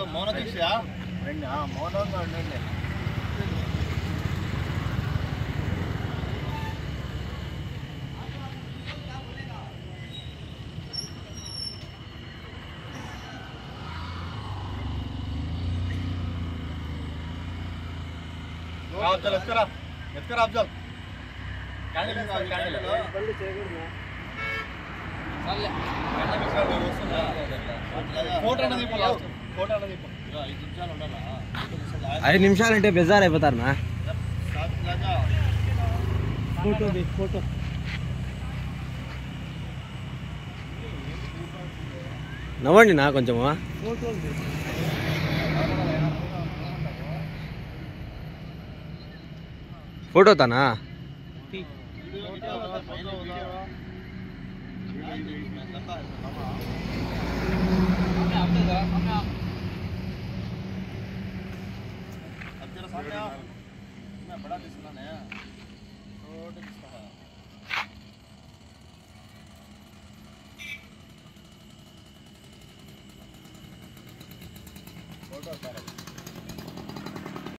మౌన దీక్ష రండి ఆ, మౌనంగా ఉండండి అఫ్జల్ ఎత్తుకరా ఎత్తుకరా అఫ్జల్ క్యాండిల్ తీసుకో, క్యాండిల్ ఫోటో అన్నది తీపు లాస్ట్ ఫోటో అన్నది తీపు ఐదు నిమిషాలు ఉండాలా ఐదు నిమిషాలంటే బెజార్ అయిపోతారు నా ఫోటో ఫోటో నవ్వండి నా కొంచెము ఫోటో తానా बड़ा दिसला ना छोटे दिसला फोटो